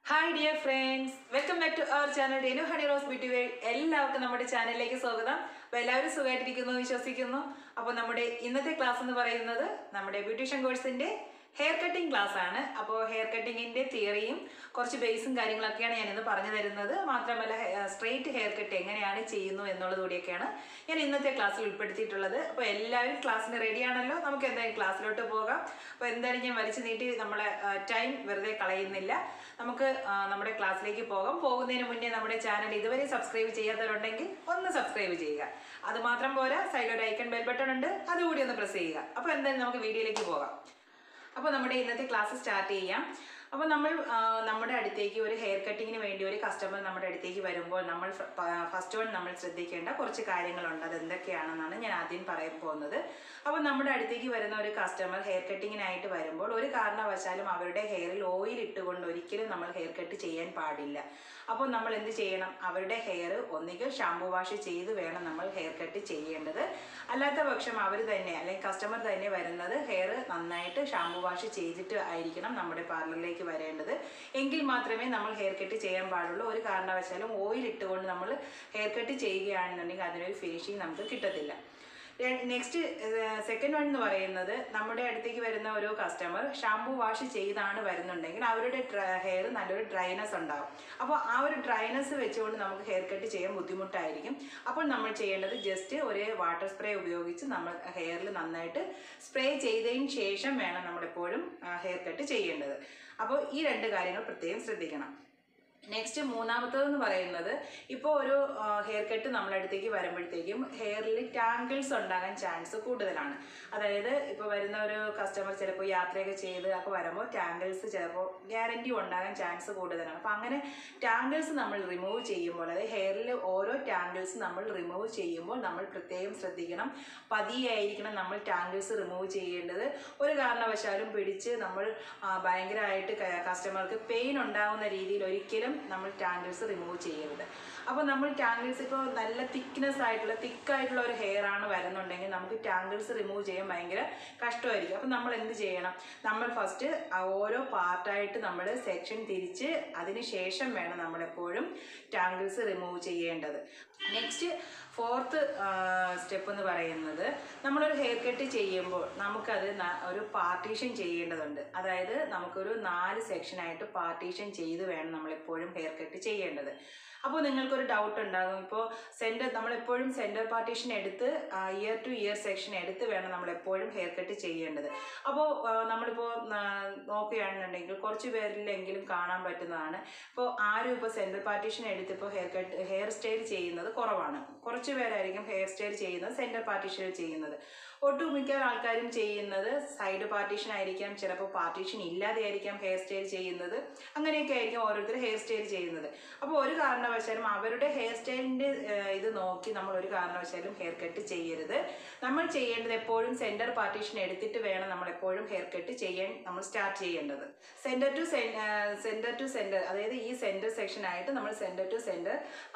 hi dear friends welcome back to our channel Renu honey rose beauty world എല്ലാവർക്കും നമ്മുടെ ചാനലിലേക്ക് സ്വാഗതം അപ്പോൾ എല്ലാവരും സുഖമായിട്ടിരിക്കുന്നു എന്ന് വിശ്വസിക്കുന്നു അപ്പോൾ നമ്മുടെ ഇന്നത്തെ ക്ലാസ് എന്ന് പറയുന്നത് നമ്മുടെ ബ്യൂട്ടീഷ്യൻ കോഴ്സിന്റെ ഹെയർ കട്ടിംഗ് ക്ലാസ് ആണ് അപ്പോൾ ഹെയർ കട്ടിങ്ങിന്റെ തിയറിയും കുറച്ച് ബേസും കാര്യങ്ങളൊക്കെയാണ് ഞാൻ ഇന്ന് പറഞ്ഞു തരുന്നത് മാത്രമല്ല സ്ട്രെയിറ്റ് ഹെയർ കട്ട് എങ്ങനെയാണ് ചെയ്യുന്നു എന്നുള്ളത് കൂടിയൊക്കെയാണ് ഞാൻ ഇന്നത്തെ ക്ലാസ്സിൽ ഉൾപ്പെടുത്തിയിട്ടുള്ളത് അപ്പോൾ എല്ലാവരും ക്ലാസ്സിന് റെഡിയാണല്ലോ നമുക്ക് എന്തായാലും ക്ലാസ്സിലോട്ട് പോകാം അപ്പോൾ എന്തായാലും ഞാൻ വലിച്ചു നീട്ടി നമ്മളെ ടൈം വെറുതെ കളയുന്നില്ല നമുക്ക് ആ, നമ്മുടെ ക്ലാസ്സിലേക്ക് പോകാം പോകുന്നതിന് മുന്നേ നമ്മുടെ ചാനൽ ഇതുവരെ സബ്സ്ക്രൈബ് ചെയ്യാത്തവരുണ്ടെങ്കിൽ ഒന്ന് സബ്സ്ക്രൈബ് ചെയ്യുക അത് മാത്രം പോരാ സൈഡിൽ ഒരു ഐക്കൺ ബെൽ ബട്ടൺ ഉണ്ട് അതുകൂടി ഒന്ന് പ്രസ് ചെയ്യുക അപ്പോൾ എന്തായാലും നമുക്ക് വീഡിയോയിലേക്ക് പോകാം അപ്പോൾ നമ്മുടെ ഇന്നത്തെ ക്ലാസ് സ്റ്റാർട്ട് ചെയ്യാം അപ്പോൾ നമ്മൾ ആ, നമ്മുടെ അടുത്തേക്ക് ഒരു ഹെയർ കട്ടിങ്ങിന് വേണ്ടി ഒരു കസ്റ്റമർ നമ്മുടെ അടുത്തേക്ക് വരുമ്പോൾ നമ്മൾ ഫസ്റ്റ് വൺ നമ്മൾ ശ്രദ്ധിക്കേണ്ട കുറച്ച് കാര്യങ്ങളുണ്ട് അത് എന്തൊക്കെയാണെന്നാണ് ഞാൻ ആദ്യം പറയാൻ പോകുന്നത് അപ്പോൾ നമ്മുടെ അടുത്തേക്ക് വരുന്ന ഒരു കസ്റ്റമർ ഹെയർ കട്ടിങ്ങിനായിട്ട് വരുമ്പോൾ ഒരു കാരണവശാലും അവരുടെ ഹെയറിൽ ഓയിൽ ഇട്ടുകൊണ്ട് ഒരിക്കലും നമ്മൾ ഹെയർ കട്ട് ചെയ്യാൻ പാടില്ല അപ്പോൾ നമ്മൾ എന്ത് ചെയ്യണം അവരുടെ ഹെയർ ഒന്നുകിൽ ഷാമ്പു വാഷ് ചെയ്ത് വേണം നമ്മൾ ഹെയർ കട്ട് ചെയ്യേണ്ടത് അല്ലാത്ത പക്ഷം അവർ തന്നെ അല്ലെങ്കിൽ കസ്റ്റമർ തന്നെ വരുന്നത് ഹെയർ നന്നായിട്ട് ഷാമ്പു വാഷ് ചെയ്തിട്ട് ആയിരിക്കണം നമ്മുടെ പാർലറിലേക്ക് വരേണ്ടത് എങ്കിൽ മാത്രമേ നമ്മൾ ഹെയർ കട്ട് ചെയ്യാൻ പാടുള്ളൂ ഒരു കാരണവശാലും ഓയിൽ ഇട്ടുകൊണ്ട് നമ്മൾ ഹെയർ കട്ട് ചെയ്യുകയാണെന്നുണ്ടെങ്കിൽ അതിനൊരു ഫിനിഷിങ് നമുക്ക് കിട്ടത്തില്ല നെക്സ്റ്റ് സെക്കൻഡ് വൺ എന്ന് പറയുന്നത് നമ്മുടെ അടുത്തേക്ക് വരുന്ന ഒരു കസ്റ്റമർ ഷാമ്പു വാഷ് ചെയ്താണ് വരുന്നുണ്ടെങ്കിൽ അവരുടെ ഹെയർ നല്ലൊരു ഡ്രൈനെസ് ഉണ്ടാവും അപ്പോൾ ആ ഒരു ഡ്രൈനെസ് വെച്ചുകൊണ്ട് നമുക്ക് ഹെയർ കട്ട് ചെയ്യാൻ ബുദ്ധിമുട്ടായിരിക്കും അപ്പോൾ നമ്മൾ ചെയ്യേണ്ടത് ജസ്റ്റ് ഒരു വാട്ടർ സ്പ്രേ ഉപയോഗിച്ച് നമ്മൾ ഹെയറിൽ നന്നായിട്ട് സ്പ്രേ ചെയ്തതിന് ശേഷം വേണം നമ്മളെപ്പോഴും ഹെയർ കട്ട് ചെയ്യേണ്ടത് അപ്പോൾ ഈ രണ്ട് കാര്യങ്ങൾ പ്രത്യേകം ശ്രദ്ധിക്കണം നെക്സ്റ്റ് മൂന്നാമത്തതെന്ന് പറയുന്നത് ഇപ്പോൾ ഒരു ഹെയർ കട്ട് നമ്മളടുത്തേക്ക് വരുമ്പോഴത്തേക്കും ഹെയറിൽ ടാങ്കിൾസ് ഉണ്ടാകാൻ ചാൻസ് കൂടുതലാണ് അതായത് ഇപ്പോൾ വരുന്ന ഒരു കസ്റ്റമർ ചിലപ്പോൾ യാത്രയൊക്കെ ചെയ്ത് ഒക്കെ വരുമ്പോൾ ടാങ്കിൾസ് ചിലപ്പോൾ ഗ്യാരണ്ടി ഉണ്ടാകാൻ ചാൻസ് കൂടുതലാണ് അപ്പോൾ അങ്ങനെ ടാങ്കിൾസ് നമ്മൾ റിമൂവ് ചെയ്യുമ്പോൾ അതായത് ഹെയറിൽ ഓരോ ടാങ്കിൾസ് നമ്മൾ റിമൂവ് ചെയ്യുമ്പോൾ നമ്മൾ പ്രത്യേകം ശ്രദ്ധിക്കണം പതിയായിരിക്കണം നമ്മൾ ടാങ്കിൾസ് റിമൂവ് ചെയ്യേണ്ടത് ഒരു കാരണവശാലും പിടിച്ച് നമ്മൾ ആ, ഭയങ്കരമായിട്ട് കസ്റ്റമർക്ക് പെയിൻ ഉണ്ടാകുന്ന രീതിയിൽ ഒരിക്കലും നമ്മൾ ടാങ്കിൾസ് റിമൂവ് ചെയ്യരുത് അപ്പോൾ നമ്മൾ ടാങ്കിൾസ് ഇപ്പോൾ നല്ല തിക്നെസ് ആയിട്ടുള്ള തിക്കായിട്ടുള്ള ഒരു ഹെയർ ആണ് വരുന്നുണ്ടെങ്കിൽ നമുക്ക് ടാങ്കിൾസ് റിമൂവ് ചെയ്യാൻ ഭയങ്കര കഷ്ടമായിരിക്കും അപ്പോൾ നമ്മൾ എന്ത് ചെയ്യണം നമ്മൾ ഫസ്റ്റ് ഓരോ പാർട്ടായിട്ട് നമ്മൾ സെക്ഷൻ തിരിച്ച് അതിന് ശേഷം വേണം നമ്മളെപ്പോഴും ടാങ്കിൾസ് റിമൂവ് ചെയ്യേണ്ടത് നെക്സ്റ്റ് ഫോർത്ത് സ്റ്റെപ്പ് എന്ന് പറയുന്നത് നമ്മളൊരു ഹെയർ കട്ട് ചെയ്യുമ്പോൾ നമുക്കത് ന- ഒരു പാർട്ടീഷൻ ചെയ്യേണ്ടതുണ്ട് അതായത് നമുക്കൊരു നാല് സെക്ഷനായിട്ട് പാർട്ടീഷൻ ചെയ്ത് വേണം നമ്മളെപ്പോഴും ഹെയർ കട്ട് ചെയ്യേണ്ടത് അപ്പോൾ നിങ്ങൾക്കൊരു ഡൗട്ട് ഉണ്ടാകും ഇപ്പോൾ സെൻറ്റർ നമ്മളെപ്പോഴും സെൻറ്റർ പാർട്ടീഷൻ എടുത്ത് ഇയർ ടു ഇയർ സെക്ഷൻ എടുത്ത് വേണം നമ്മളെപ്പോഴും ഹെയർ കട്ട് ചെയ്യേണ്ടത് അപ്പോൾ നമ്മളിപ്പോൾ നോക്കുകയാണെന്നുണ്ടെങ്കിൽ കുറച്ച് പേരിലെങ്കിലും കാണാൻ പറ്റുന്നതാണ് ഇപ്പോൾ ആരും ഇപ്പോൾ സെൻറ്റർ പാർട്ടീഷൻ എടുത്ത് ഇപ്പോൾ ഹെയർ കട്ട് ഹെയർ സ്റ്റൈൽ ചെയ്യുന്നത് കുറവാണ് കുറച്ച് പേരായിരിക്കും ഹെയർ സ്റ്റൈൽ ചെയ്യുന്നത് സെൻറ്റർ പാർട്ടീഷനിൽ ചെയ്യുന്നത് ഒട്ടുമിക്ക ആൾക്കാരും ചെയ്യുന്നത് സൈഡ് പാർട്ടീഷൻ ആയിരിക്കാം ചിലപ്പോൾ പാർട്ടീഷൻ ഇല്ലാതെ ആയിരിക്കാം ഹെയർ സ്റ്റൈൽ ചെയ്യുന്നത് അങ്ങനെയൊക്കെ ആയിരിക്കും ഓരോരുത്തർ ഹെയർ സ്റ്റൈൽ ചെയ്യുന്നത് അപ്പോൾ ഒരു കാരണവശാലും അവരുടെ ഹെയർ സ്റ്റൈലിൻ്റെ ഇത് നോക്കി നമ്മൾ ഒരു കാരണവശാലും ഹെയർ കട്ട് ചെയ്യരുത് നമ്മൾ ചെയ്യേണ്ടത് എപ്പോഴും സെൻറ്റർ പാർട്ടീഷൻ എടുത്തിട്ട് വേണം നമ്മൾ എപ്പോഴും ഹെയർ കട്ട് ചെയ്യാൻ നമ്മൾ സ്റ്റാർട്ട് ചെയ്യേണ്ടത് centre to centre to centre അതായത് ഈ സെൻറ്റർ സെക്ഷൻ ആയിട്ട് നമ്മൾ സെൻറ്റർ ടു സെൻറ്റർ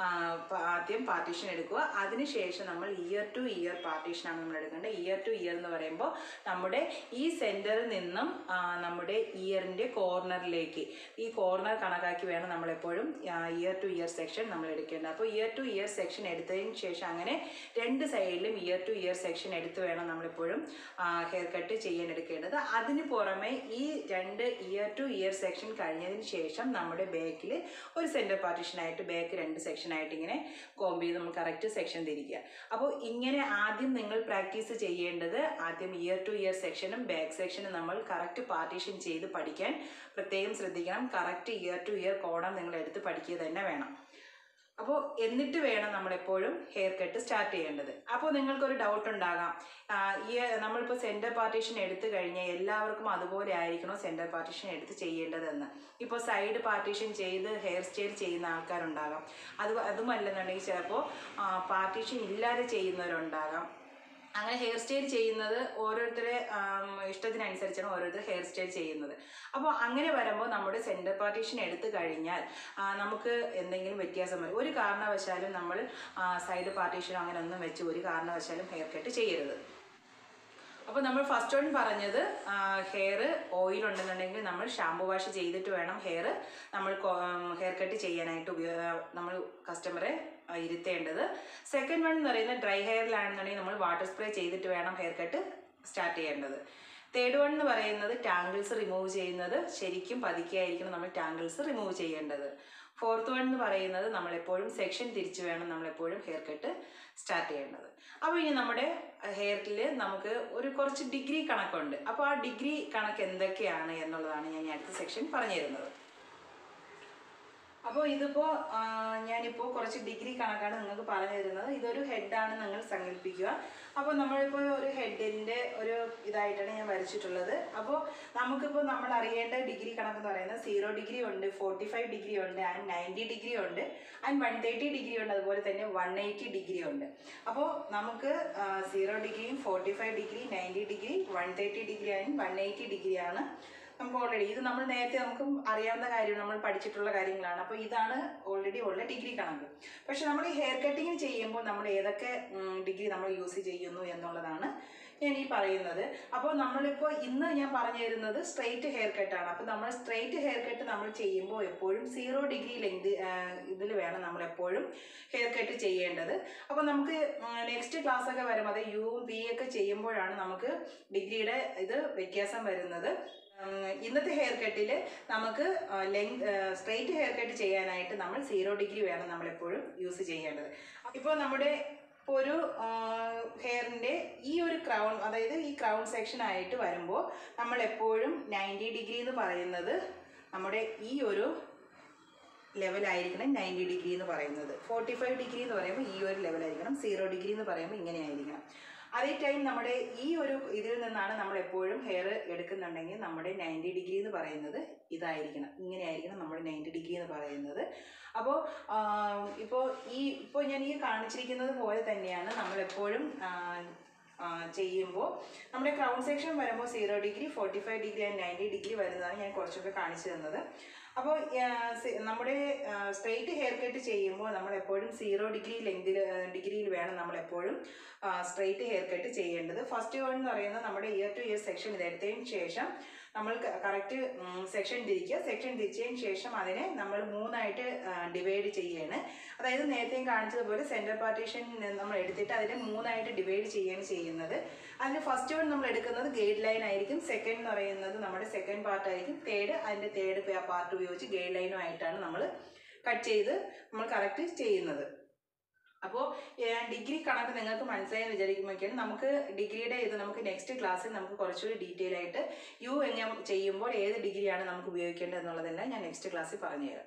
ആദ്യം പാർട്ടീഷൻ എടുക്കുക അതിനുശേഷം നമ്മൾ ഇയർ ടു ഇയർ പാർട്ടീഷനാണ് നമ്മൾ എടുക്കേണ്ടത് ഇയർ ടു ഇയർ എന്ന് പറയുമ്പോൾ നമ്മുടെ ഈ സെൻറ്ററിൽ നിന്നും ആ, നമ്മുടെ ഇയറിൻ്റെ കോർണറിലേക്ക് ഈ കോർണർ കണക്കാക്കി വേണം നമ്മളെപ്പോഴും ഇയർ ടു ഇയർ സെക്ഷൻ നമ്മൾ എടുക്കേണ്ടത് അപ്പോൾ ഇയർ ടു ഇയർ സെക്ഷൻ എടുത്തതിന് ശേഷം അങ്ങനെ രണ്ട് സൈഡിലും ഇയർ ടു ഇയർ സെക്ഷൻ എടുത്ത് വേണം നമ്മളെപ്പോഴും ഹെയർ കട്ട് ചെയ്യാൻ എടുക്കേണ്ടത് അതിന് പുറമെ ഈ രണ്ട് ഇയർ ടു ഇയർ സെക്ഷൻ കഴിഞ്ഞതിന് ശേഷം നമ്മുടെ ബാക്കിൽ ഒരു സെൻറ്റർ പാർട്ടീഷനായിട്ട് ബാക്ക് രണ്ട് സെക്ഷനായിട്ട് ഇങ്ങനെ കോമ്പ് ചെയ്ത് നമ്മൾ കറക്റ്റ് സെക്ഷൻ തിരിക്കുക അപ്പോൾ ഇങ്ങനെ ആദ്യം നിങ്ങൾ പ്രാക്ടീസ് ചെയ്യേണ്ടത് ആദ്യം ഇയർ ടു ഇയർ സെക്ഷനും ബാക്ക് സെക്ഷനും നമ്മൾ കറക്റ്റ് പാർട്ടീഷൻ ചെയ്ത് പഠിക്കാൻ പ്രത്യേകം ശ്രദ്ധിക്കണം കറക്റ്റ് ഇയർ ടു ഇയർ കോണം നിങ്ങൾ എടുത്ത് പഠിക്കുക തന്നെ വേണം അപ്പോൾ എന്നിട്ട് വേണം നമ്മളെപ്പോഴും ഹെയർ കട്ട് സ്റ്റാർട്ട് ചെയ്യേണ്ടത് അപ്പോൾ നിങ്ങൾക്കൊരു ഡൗട്ട് ഉണ്ടാകാം ആ, ഈ നമ്മളിപ്പോൾ സെൻറ്റർ പാർട്ടീഷൻ എടുത്തു കഴിഞ്ഞാൽ എല്ലാവർക്കും അതുപോലെ ആയിരിക്കണോ സെൻറ്റർ പാർട്ടീഷൻ എടുത്ത് ചെയ്യേണ്ടതെന്ന് ഇപ്പോൾ സൈഡ് പാർട്ടീഷൻ ചെയ്ത് ഹെയർ സ്റ്റൈൽ ചെയ്യുന്ന ആൾക്കാരുണ്ടാകാം അത് അതുമല്ലെന്നുണ്ടെങ്കിൽ ചിലപ്പോൾ പാർട്ടീഷൻ ഇല്ലാതെ ചെയ്യുന്നവരുണ്ടാകാം അങ്ങനെ ഹെയർ സ്റ്റൈൽ ചെയ്യുന്നത് ഓരോരുത്തരെ ആം, ഇഷ്ടത്തിനനുസരിച്ചാണ് ഓരോരുത്തർ ഹെയർ സ്റ്റൈൽ ചെയ്യുന്നത് അപ്പോൾ അങ്ങനെ വരുമ്പോൾ നമ്മുടെ സെൻറ്റർ പാർട്ടീഷൻ എടുത്തു കഴിഞ്ഞാൽ ആ, നമുക്ക് എന്തെങ്കിലും വ്യത്യാസം വരും ഒരു കാരണവശാലും നമ്മൾ സൈഡ് പാർട്ടീഷനോ അങ്ങനെ ഒന്നും വെച്ച് ഒരു കാരണവശാലും ഹെയർ കട്ട് ചെയ്യരുത് അപ്പോൾ നമ്മൾ ഫസ്റ്റ് വൺ പറഞ്ഞത് ഹെയർ ഓയിൽ ഉണ്ടെന്നുണ്ടെങ്കിൽ നമ്മൾ ഷാമ്പു വാഷ് ചെയ്തിട്ട് വേണം ഹെയർ നമ്മൾ ഹെയർ കട്ട് ചെയ്യാനായിട്ട് ഉപയോഗ നമ്മൾ കസ്റ്റമറെ ഇരുത്തേണ്ടത് സെക്കൻഡ് വൺ എന്ന് പറയുന്നത് ഡ്രൈ ഹെയറിലാണെന്നുണ്ടെങ്കിൽ നമ്മൾ വാട്ടർ സ്പ്രേ ചെയ്തിട്ട് വേണം ഹെയർ കട്ട് സ്റ്റാർട്ട് ചെയ്യേണ്ടത് തേർഡ് വൺ എന്ന് പറയുന്നത് ടാങ്കിൾസ് റിമൂവ് ചെയ്യുന്നത് ശരിക്കും പതുക്കെയായിരിക്കണം നമ്മൾ ടാങ്കിൾസ് റിമൂവ് ചെയ്യേണ്ടത് ഫോർത്ത് വൺ എന്ന് പറയുന്നത് നമ്മളെപ്പോഴും സെക്ഷൻ തിരിച്ച് വേണം നമ്മളെപ്പോഴും ഹെയർ കട്ട് സ്റ്റാർട്ട് ചെയ്യേണ്ടത് അപ്പോൾ ഇനി നമ്മുടെ ഹെയറിൽ നമുക്ക് ഒരു കുറച്ച് ഡിഗ്രി കണക്കുണ്ട് അപ്പോൾ ആ ഡിഗ്രി കണക്ക് എന്തൊക്കെയാണ് എന്നുള്ളതാണ് ഞാൻ ഈ അടുത്ത സെക്ഷൻ പറഞ്ഞു തരുന്നത് അപ്പോൾ ഇതിപ്പോൾ ഞാനിപ്പോൾ കുറച്ച് ഡിഗ്രി കണക്കാണ് നിങ്ങൾക്ക് പറഞ്ഞു തരുന്നത് ഇതൊരു ഹെഡാണ് നിങ്ങൾ സങ്കല്പിക്കുക അപ്പോൾ നമ്മളിപ്പോൾ ഒരു ഹെഡിൻ്റെ ഒരു ഇതായിട്ടാണ് ഞാൻ വരച്ചിട്ടുള്ളത് അപ്പോൾ നമുക്കിപ്പോൾ നമ്മൾ അറിയേണ്ട ഡിഗ്രി കണക്ക് എന്ന് പറയുന്നത് സീറോ ഡിഗ്രി ഉണ്ട് ഫോർട്ടി ഫൈവ് ഡിഗ്രി ഉണ്ട് ആൻഡ് നയൻറ്റി ഡിഗ്രി ഉണ്ട് ആൻഡ് വൺ തേർട്ടി ഡിഗ്രി ഉണ്ട് അതുപോലെ തന്നെ വൺ എയ്റ്റി ഡിഗ്രി ഉണ്ട് അപ്പോൾ നമുക്ക് സീറോ ഡിഗ്രിയും forty five degree ninety degree one thirty degree and one eighty ഡിഗ്രിയാണ് നമുക്ക് ഓൾറെഡി ഇത് നമ്മൾ നേരത്തെ നമുക്ക് അറിയാവുന്ന കാര്യം നമ്മൾ പഠിച്ചിട്ടുള്ള കാര്യങ്ങളാണ് അപ്പോൾ ഇതാണ് ഓൾറെഡി ഉള്ള ഡിഗ്രി കണക്ക് പക്ഷെ നമ്മൾ ഈ ഹെയർ കട്ടിങ് ചെയ്യുമ്പോൾ നമ്മൾ ഏതൊക്കെ ഡിഗ്രി നമ്മൾ യൂസ് ചെയ്യുന്നു എന്നുള്ളതാണ് ഞാൻ ഈ പറയുന്നത് അപ്പോൾ നമ്മളിപ്പോൾ ഇന്ന് ഞാൻ പറഞ്ഞു തരുന്നത് സ്ട്രെയിറ്റ് ഹെയർ കട്ടാണ് അപ്പോൾ നമ്മൾ സ്ട്രെയിറ്റ് ഹെയർ കട്ട് നമ്മൾ ചെയ്യുമ്പോൾ എപ്പോഴും സീറോ ഡിഗ്രി ലെങ്ത് ഇതിൽ വേണം നമ്മൾ എപ്പോഴും ഹെയർ കട്ട് ചെയ്യേണ്ടത് അപ്പോൾ നമുക്ക് നെക്സ്റ്റ് ക്ലാസ് ഒക്കെ വരുമ്പോൾ അത് യുവും പി ഒക്കെ ചെയ്യുമ്പോഴാണ് നമുക്ക് ഡിഗ്രിയുടെ ഇത് വ്യത്യാസം വരുന്നത് ഉം, ഇന്നത്തെ ഹെയർ കട്ടിൽ നമുക്ക് ലെങ് സ്ട്രെയിറ്റ് ഹെയർ കട്ട് ചെയ്യാനായിട്ട് നമ്മൾ സീറോ ഡിഗ്രി വേണം നമ്മളെപ്പോഴും യൂസ് ചെയ്യേണ്ടത് ഇപ്പോൾ നമ്മുടെ ഇപ്പോൾ ഒരു ഹെയറിൻ്റെ ഈ ഒരു ക്രൗൺ അതായത് ഈ ക്രൗൺ സെക്ഷൻ ആയിട്ട് വരുമ്പോൾ നമ്മൾ എപ്പോഴും നയൻറ്റി ഡിഗ്രി എന്ന് പറയുന്നത് നമ്മുടെ ഈ ഒരു ലെവലായിരിക്കണം നയൻറ്റി ഡിഗ്രി എന്ന് പറയുന്നത് ഫോർട്ടി ഫൈവ് ഡിഗ്രി എന്ന് പറയുമ്പോൾ ഈ ഒരു ലെവലായിരിക്കണം സീറോ ഡിഗ്രി എന്ന് പറയുമ്പോൾ ഇങ്ങനെ ആയിരിക്കണം അതേ ടൈം നമ്മുടെ ഈ ഒരു ഇതിൽ നിന്നാണ് നമ്മൾ എപ്പോഴും ഹെയർ എടുക്കുന്നുണ്ടെങ്കിൽ നമ്മുടെ നയൻറ്റി ഡിഗ്രി എന്ന് പറയുന്നത് ഇതായിരിക്കണം ഇങ്ങനെ ആയിരിക്കണം നമ്മുടെ നയൻറ്റി ഡിഗ്രി എന്ന് പറയുന്നത് അപ്പോൾ ഇപ്പോൾ ഈ ഇപ്പോൾ ഞാൻ ഈ കാണിച്ചിരിക്കുന്നത് പോലെ തന്നെയാണ് നമ്മളെപ്പോഴും ചെയ്യുമ്പോൾ നമ്മുടെ ക്രൗൺ സെക്ഷൻ വരുമ്പോൾ zero degree forty five degree and ninety degree വരുന്നതാണ് ഞാൻ കുറച്ചൊക്കെ കാണിച്ചു തന്നത് അപ്പോൾ നമ്മുടെ സ്ട്രെയിറ്റ് ഹെയർ കട്ട് ചെയ്യുമ്പോൾ നമ്മൾ എപ്പോഴും സീറോ ഡിഗ്രി ലെങ്തിൽ ഡിഗ്രിയിൽ വേണം നമ്മൾ എപ്പോഴും സ്ട്രെയിറ്റ് ഹെയർ കട്ട് ചെയ്യേണ്ടത് ഫസ്റ്റ് വൺ എന്ന് പറയുന്നത് നമ്മുടെ ഇയർ ടു ഇയർ സെക്ഷൻ ഇതെടുത്തതിന് ശേഷം നമ്മൾ കറക്റ്റ് സെക്ഷൻ തിരിക്കുക സെക്ഷൻ തിരിച്ചതിന് ശേഷം അതിനെ നമ്മൾ മൂന്നായിട്ട് ഡിവൈഡ് ചെയ്യുകയാണ് അതായത് നേരത്തെയും കാണിച്ചതുപോലെ സെൻറ്റർ പാർട്ടീഷൻ നമ്മൾ എടുത്തിട്ട് അതിനെ മൂന്നായിട്ട് ഡിവൈഡ് ചെയ്യുകയാണ് ചെയ്യുന്നത് അതിന് ഫസ്റ്റ് വൺ നമ്മൾ എടുക്കുന്നത് ഗൈഡ് ലൈൻ ആയിരിക്കും സെക്കൻഡ് എന്ന് പറയുന്നത് നമ്മുടെ സെക്കൻഡ് പാർട്ട് ആയിരിക്കും തേർഡ് അതിൻ്റെ തേർഡ് പാർട്ട് ഉപയോഗിച്ച് ഗൈഡ് ലൈനും ആയിട്ടാണ് നമ്മൾ കട്ട് ചെയ്ത് നമ്മൾ കറക്റ്റ് ചെയ്യുന്നത് അപ്പോൾ ഡിഗ്രി കണക്ക് നിങ്ങൾക്ക് മനസ്സിലായെന്ന് വിചാരിക്കുമ്പോഴേക്കാണ് നമുക്ക് ഡിഗ്രിയുടെ ഇത് നമുക്ക് നെക്സ്റ്റ് ക്ലാസ്സിൽ നമുക്ക് കുറച്ചുകൂടി ഡീറ്റെയിൽ ആയിട്ട് യു എങ്ങനെ ചെയ്യുമ്പോൾ ഏത് ഡിഗ്രിയാണ് നമുക്ക് ഉപയോഗിക്കേണ്ടത് എന്നുള്ളതെല്ലാം ഞാൻ നെക്സ്റ്റ് ക്ലാസ്സിൽ പറഞ്ഞുതരാം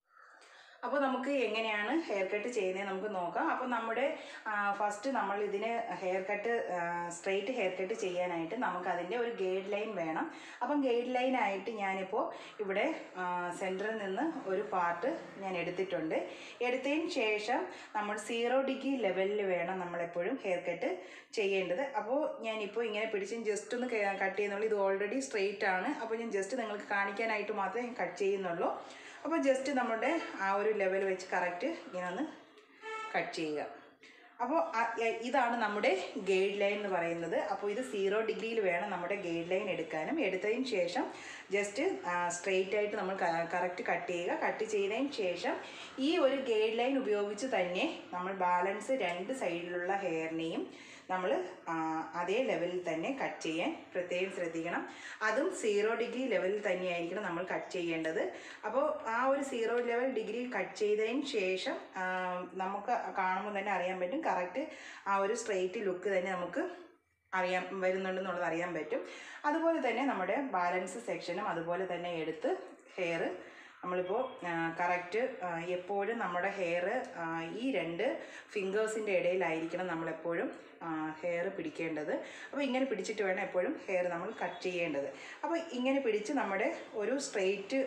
അപ്പോൾ നമുക്ക് എങ്ങനെയാണ് ഹെയർ കട്ട് ചെയ്യുന്നത് നമുക്ക് നോക്കാം അപ്പോൾ നമ്മുടെ ഫസ്റ്റ് നമ്മൾ ഇതിന് hair cut straight hair cut ചെയ്യാനായിട്ട് നമുക്ക് അതിൻ്റെ ഒരു ഗൈഡ് ലൈൻ വേണം അപ്പം ഗൈഡ് ലൈനായിട്ട് ഞാനിപ്പോൾ ഇവിടെ സെൻറ്ററിൽ നിന്ന് ഒരു പാർട്ട് ഞാൻ എടുത്തിട്ടുണ്ട് എടുത്തതിന് ശേഷം നമ്മൾ സീറോ ഡിഗ്രി ലെവലിൽ വേണം നമ്മളെപ്പോഴും ഹെയർ കട്ട് ചെയ്യേണ്ടത് അപ്പോൾ ഞാനിപ്പോൾ ഇങ്ങനെ പിടിച്ച് ജസ്റ്റ് ഒന്ന് കട്ട് ചെയ്യുന്നുള്ളൂ ഇത് ഓൾറെഡി സ്ട്രെയിറ്റ് ആണ് അപ്പോൾ ഞാൻ ജസ്റ്റ് നിങ്ങൾക്ക് കാണിക്കാനായിട്ട് മാത്രമേ ഞാൻ കട്ട് ചെയ്യുന്നുള്ളൂ അപ്പോൾ ജസ്റ്റ് നമ്മുടെ ആ ഒരു ലെവൽ വെച്ച് കറക്റ്റ് ഇങ്ങനെ ഒന്ന് കട്ട് ചെയ്യുക അപ്പോൾ ഇതാണ് നമ്മുടെ ഗൈഡ് ലൈൻ എന്ന് പറയുന്നത് അപ്പോൾ ഇത് സീറോ ഡിഗ്രിയിൽ വേണം നമ്മുടെ ഗൈഡ് ലൈൻ എടുക്കാനും എടുത്തതിന് ശേഷം ജസ്റ്റ് സ്ട്രെയിറ്റ് ആയിട്ട് നമ്മൾ കറക്റ്റ് കട്ട് ചെയ്യുക കട്ട് ചെയ്തതിന് ശേഷം ഈ ഒരു ഗൈഡ് ലൈൻ ഉപയോഗിച്ച് തന്നെ നമ്മൾ ബാലൻസ് രണ്ട് സൈഡിലുള്ള ഹെയറിനെയും നമ്മൾ അതേ ലെവലിൽ തന്നെ കട്ട് ചെയ്യാൻ പ്രത്യേകം ശ്രദ്ധിക്കണം അതും സീറോ ഡിഗ്രി ലെവലിൽ തന്നെയായിരിക്കണം നമ്മൾ കട്ട് ചെയ്യേണ്ടത് അപ്പോൾ ആ ഒരു സീറോ ലെവൽ ഡിഗ്രി കട്ട് ചെയ്തതിന് ശേഷം ആ, നമുക്ക് കാണുമ്പോൾ തന്നെ അറിയാൻ പറ്റും കറക്റ്റ് ആ ഒരു സ്ട്രെയിറ്റ് ലുക്ക് തന്നെ നമുക്ക് അറിയാൻ വരുന്നുണ്ടെന്നുള്ളത് അറിയാൻ പറ്റും അതുപോലെ തന്നെ നമ്മുടെ ബാലൻസ് സെക്ഷനും അതുപോലെ തന്നെ എടുത്ത് ഹെയർ നമ്മളിപ്പോൾ കറക്റ്റ് എപ്പോഴും നമ്മുടെ ഹെയർ ഈ രണ്ട് ഫിംഗേഴ്സിൻ്റെ ഇടയിലായിരിക്കണം നമ്മളെപ്പോഴും ഹെയർ പിടിക്കേണ്ടത് അപ്പോൾ ഇങ്ങനെ പിടിച്ചിട്ട് വേണം എപ്പോഴും ഹെയർ നമ്മൾ കട്ട് ചെയ്യേണ്ടത് അപ്പോൾ ഇങ്ങനെ പിടിച്ച് നമ്മുടെ ഒരു സ്ട്രെയിറ്റ്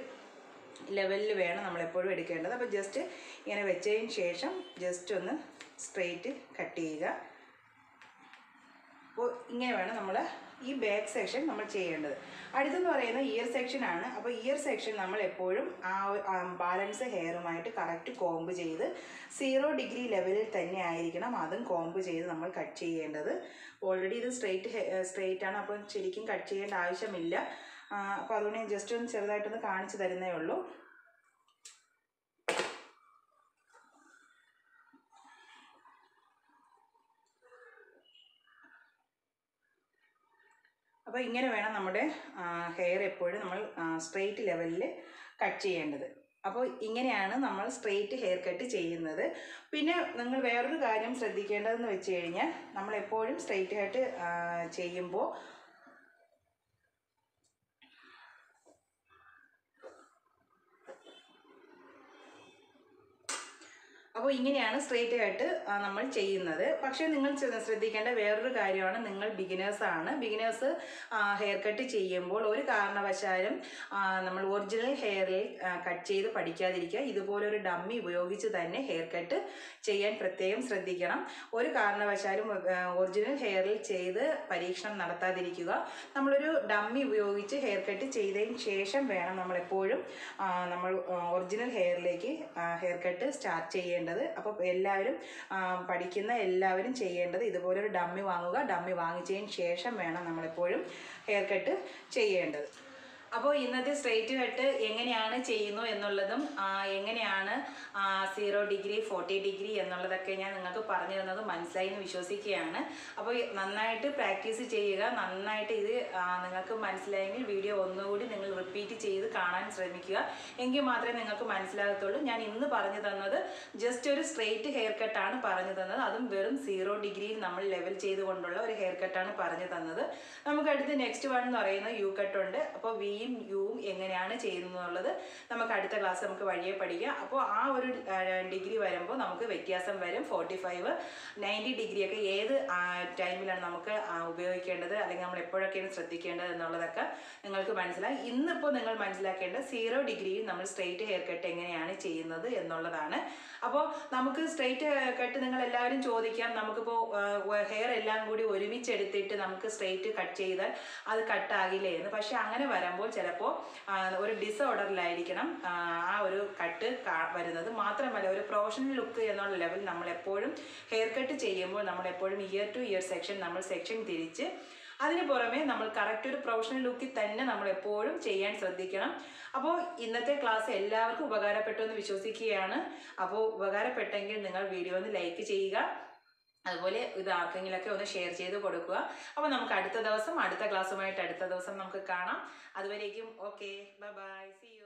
ലെവലിൽ വേണം നമ്മളെപ്പോഴും എടുക്കേണ്ടത് അപ്പോൾ ജസ്റ്റ് ഇങ്ങനെ വെച്ചതിന് ശേഷം ജസ്റ്റ് ഒന്ന് സ്ട്രെയിറ്റ് കട്ട് ചെയ്യുക അപ്പോൾ ഇങ്ങനെ വേണം നമ്മൾ ഈ ബാക്ക് സെക്ഷൻ നമ്മൾ ചെയ്യേണ്ടത് അടുത്തെന്ന് പറയുന്നത് ഇയർ സെക്ഷൻ ആണ് അപ്പോൾ ഇയർ സെക്ഷൻ നമ്മൾ എപ്പോഴും ആ ബാലൻസ് ഹെയറുമായിട്ട് കറക്റ്റ് കോംബ് ചെയ്ത് സീറോ ഡിഗ്രി ലെവലിൽ തന്നെ ആയിരിക്കണം അതും കോംബ് ചെയ്ത് നമ്മൾ കട്ട് ചെയ്യേണ്ടത് ഓൾറെഡി ഇത് സ്ട്രെയിറ്റ് സ്ട്രെയിറ്റ് ആണ് അപ്പോൾ ശരിക്കും കട്ട് ചെയ്യേണ്ട ആവശ്യമില്ല അപ്പോൾ അതുകൊണ്ട് ഞാൻ ജസ്റ്റ് ഒന്ന് ചെറുതായിട്ടൊന്ന് കാണിച്ചു തരുന്നേ ഉള്ളൂ അപ്പോൾ ഇങ്ങനെ വേണം നമ്മുടെ ഹെയർ എപ്പോഴും നമ്മൾ സ്ട്രെയിറ്റ് ലെവലിൽ കട്ട് ചെയ്യേണ്ടത് അപ്പോൾ ഇങ്ങനെയാണ് നമ്മൾ സ്ട്രെയിറ്റ് ഹെയർ കട്ട് ചെയ്യുന്നത് പിന്നെ നിങ്ങൾ വേറൊരു കാര്യം ശ്രദ്ധിക്കേണ്ടതെന്ന് വെച്ച് കഴിഞ്ഞാൽ നമ്മൾ എപ്പോഴും സ്ട്രെയിറ്റ് കട്ട് ചെയ്യുമ്പോൾ അപ്പോൾ ഇങ്ങനെയാണ് സ്ട്രെയിറ്റ് ആയിട്ട് ആ, നമ്മൾ ചെയ്യുന്നത് പക്ഷേ നിങ്ങൾ ശ്ര- ശ്രദ്ധിക്കേണ്ട വേറൊരു കാര്യമാണ് നിങ്ങൾ ബിഗിനേഴ്സ് ആണ് ബിഗിനേഴ്സ് ഹെയർ കട്ട് ചെയ്യുമ്പോൾ ഒരു കാരണവശാലും ആ, നമ്മൾ ഒറിജിനൽ ഹെയറിൽ കട്ട് ചെയ്ത് പഠിക്കാതിരിക്കുക ഇതുപോലൊരു ഡമ്മി ഉപയോഗിച്ച് തന്നെ ഹെയർ കട്ട് ചെയ്യാൻ പ്രത്യേകം ശ്രദ്ധിക്കണം ഒരു കാരണവശാലും ഒറിജിനൽ ഹെയറിൽ ചെയ്ത് പരീക്ഷണം നടത്താതിരിക്കുക നമ്മളൊരു ഡമ്മി ഉപയോഗിച്ച് ഹെയർ കട്ട് ചെയ്തതിന് ശേഷം വേണം നമ്മൾ എപ്പോഴും ആ, നമ്മൾ ഒറിജിനൽ ഹെയറിലേക്ക് ഹെയർ കട്ട് സ്റ്റാർട്ട് ചെയ്യേണ്ടത് അപ്പോൾ എല്ലാവരും ആ, പഠിക്കുന്ന എല്ലാവരും ചെയ്യേണ്ടത് ഇതുപോലൊരു ഡമ്മി വാങ്ങുക ഡമ്മി വാങ്ങിച്ചതിന് ശേഷം വേണം നമ്മളെപ്പോഴും ഹെയർ കട്ട് ചെയ്യേണ്ടത് അപ്പോൾ ഇന്നത്തെ സ്ട്രെയിറ്റ് കട്ട് എങ്ങനെയാണ് ചെയ്യുന്നു എന്നുള്ളതും ആ, എങ്ങനെയാണ് സീറോ ഡിഗ്രി ഫോർട്ടി ഡിഗ്രി എന്നുള്ളതൊക്കെ ഞാൻ നിങ്ങൾക്ക് പറഞ്ഞു തന്നത് മനസ്സിലായി എന്ന് വിശ്വസിക്കുകയാണ് അപ്പോൾ ഈ നന്നായിട്ട് പ്രാക്ടീസ് ചെയ്യുക നന്നായിട്ട് ഇത് ആ, നിങ്ങൾക്ക് മനസ്സിലായെങ്കിൽ വീഡിയോ ഒന്നുകൂടി നിങ്ങൾ റിപ്പീറ്റ് ചെയ്ത് കാണാൻ ശ്രമിക്കുക എങ്കിൽ മാത്രമേ നിങ്ങൾക്ക് മനസ്സിലാകത്തുള്ളൂ ഞാൻ ഇന്ന് പറഞ്ഞു തന്നത് ജസ്റ്റ് ഒരു സ്ട്രെയിറ്റ് ഹെയർ കട്ടാണ് പറഞ്ഞു തന്നത് അതും വെറും സീറോ ഡിഗ്രിയിൽ നമ്മൾ ലെവൽ ചെയ്തുകൊണ്ടുള്ള ഒരു ഹെയർ കട്ടാണ് പറഞ്ഞു തന്നത് നമുക്ക് അടുത്ത് നെക്സ്റ്റ് വൺ എന്ന് പറയുന്നത് യു കട്ട് ഉണ്ട് അപ്പോൾ വിയും യുവും എങ്ങനെയാണ് ചെയ്യുന്നത് എന്നുള്ളത് നമുക്ക് അടുത്ത ക്ലാസ് നമുക്ക് വഴിയെ പഠിക്കാം അപ്പോൾ ആ ഒരു ഡിഗ്രി വരുമ്പോൾ നമുക്ക് വ്യത്യാസം വരും ഫോർട്ടി ഫൈവ് നയൻറ്റി ഡിഗ്രി ഒക്കെ ഏത് ടൈമിലാണ് നമുക്ക് ആ, ഉപയോഗിക്കേണ്ടത് അല്ലെങ്കിൽ നമ്മൾ എപ്പോഴൊക്കെയാണ് ശ്രദ്ധിക്കേണ്ടത് എന്നുള്ളതൊക്കെ നിങ്ങൾക്ക് മനസ്സിലായി ഇന്നിപ്പോൾ നിങ്ങൾ മനസ്സിലാക്കേണ്ടത് സീറോ ഡിഗ്രിയിൽ നമ്മൾ സ്ട്രെയിറ്റ് ഹെയർ കട്ട് എങ്ങനെയാണ് ചെയ്യുന്നത് എന്നുള്ളതാണ് അപ്പോൾ നമുക്ക് സ്ട്രെയിറ്റ് കട്ട് നിങ്ങൾ എല്ലാവരും ചോദിക്കാം നമുക്കിപ്പോൾ ഹെയർ എല്ലാം കൂടി ഒരുമിച്ചെടുത്തിട്ട് നമുക്ക് സ്ട്രെയിറ്റ് കട്ട് ചെയ്താൽ അത് കട്ടാകില്ലേ എന്ന് പക്ഷെ അങ്ങനെ വരുമ്പോൾ ചിലപ്പോൾ ഒരു ഡിസോർഡറിലായിരിക്കണം ആ, ആ ഒരു കട്ട് വരുന്നത് മാത്രമല്ല ഒരു പ്രൊഫഷണൽ ലുക്ക് എന്നുള്ള ലെവൽ നമ്മൾ എപ്പോഴും ഹെയർ കട്ട് ചെയ്യുമ്പോൾ നമ്മൾ എപ്പോഴും ഇയർ ടു ഇയർ സെക്ഷൻ നമ്മൾ സെക്ഷൻ തിരിച്ച് അതിന് പുറമെ നമ്മൾ കറക്റ്റ് ഒരു പ്രൊഫഷണൽ ലുക്കിൽ തന്നെ നമ്മൾ എപ്പോഴും ചെയ്യാൻ ശ്രദ്ധിക്കണം അപ്പോൾ ഇന്നത്തെ ക്ലാസ് എല്ലാവർക്കും ഉപകാരപ്പെട്ടു എന്ന് വിശ്വസിക്കുകയാണ് അപ്പോൾ ഉപകാരപ്പെട്ടെങ്കിൽ നിങ്ങൾ വീഡിയോ ഒന്ന് ലൈക്ക് ചെയ്യുക അതുപോലെ ഇത് ആർക്കെങ്കിലൊക്കെ ഒന്ന് ഷെയർ ചെയ്ത് കൊടുക്കുക അപ്പോൾ നമുക്ക് അടുത്ത ദിവസം അടുത്ത ക്ലാസ്സുമായിട്ട് അടുത്ത ദിവസം നമുക്ക് കാണാം അതുവരേക്കും ഓക്കെ ബൈ ബൈ സി